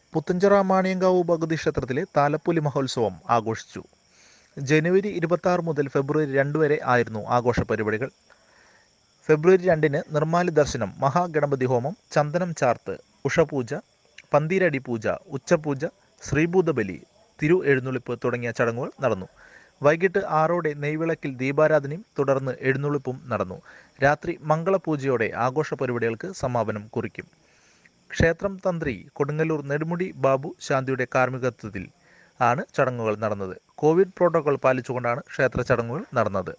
പുത്തഞ്ചിറ മാണിയങ്കാവ് ഭഗവതി ക്ഷേത്രത്തിലെ താലപ്പൊലി മഹോത്സവം ആഘോഷിച്ചു ജനുവരി ഇരുപത്തി ആറ് മുതൽ ഫെബ്രുവരി രണ്ട് വരെ ആയിരുന്നു ആഘോഷ പരിപാടികൾ ഫെബ്രുവരി രണ്ടിന് നിർമ്മാല്യ ദർശനം മഹാഗണപതി ഹോമം ചന്ദനം ചാർത്ത് ഉഷപൂജ പന്തീരടി പൂജ ഉച്ചപൂജ ശ്രീഭൂതബലി തിരു എഴുന്നള്ളിപ്പ് തുടങ്ങിയ ചടങ്ങുകൾ നടന്നു വൈകിട്ട് ആറോടെ നെയ്വിളക്കിൽ ദീപാരാധനയും തുടർന്ന് എഴുന്നള്ളിപ്പും നടന്നു രാത്രി മംഗളപൂജയോടെ ആഘോഷ പരിപാടികൾക്ക് സമാപനം കുറിക്കും ക്ഷേത്രം തന്ത്രി കൊടുങ്ങല്ലൂർ നെടുമുടി ബാബു ശാന്തിയുടെ കാർമ്മികത്വത്തിൽ ആണ് ചടങ്ങുകൾ നടന്നത് കോവിഡ് പ്രോട്ടോകോൾ പാലിച്ചുകൊണ്ടാണ് ക്ഷേത്ര ചടങ്ങുകൾ നടന്നത്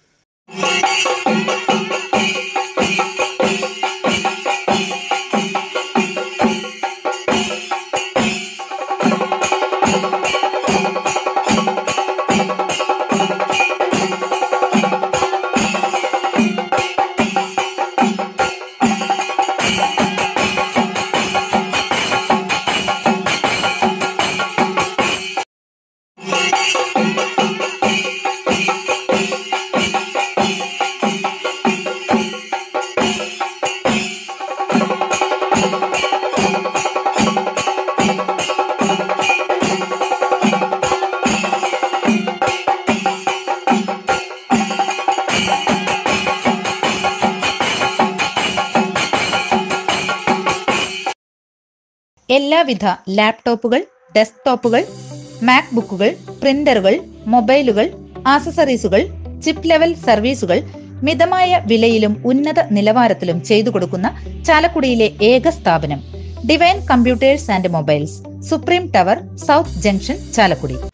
എല്ലാവിധ ലാപ്ടോപ്പുകൾ ഡെസ്ക്ടോപ്പുകൾ മാക്ബുക്കുകൾ പ്രിന്ററുകൾ മൊബൈലുകൾ ആക്സസറീസുകൾ ചിപ്പ് ലെവൽ സർവീസുകൾ മിതമായ വിലയിലും ഉന്നത നിലവാരത്തിലും ചെയ്തു കൊടുക്കുന്ന ചാലക്കുടിയിലെ ഏക സ്ഥാപനം Divine Computers and Mobiles Supreme Tower South Junction Chalakudy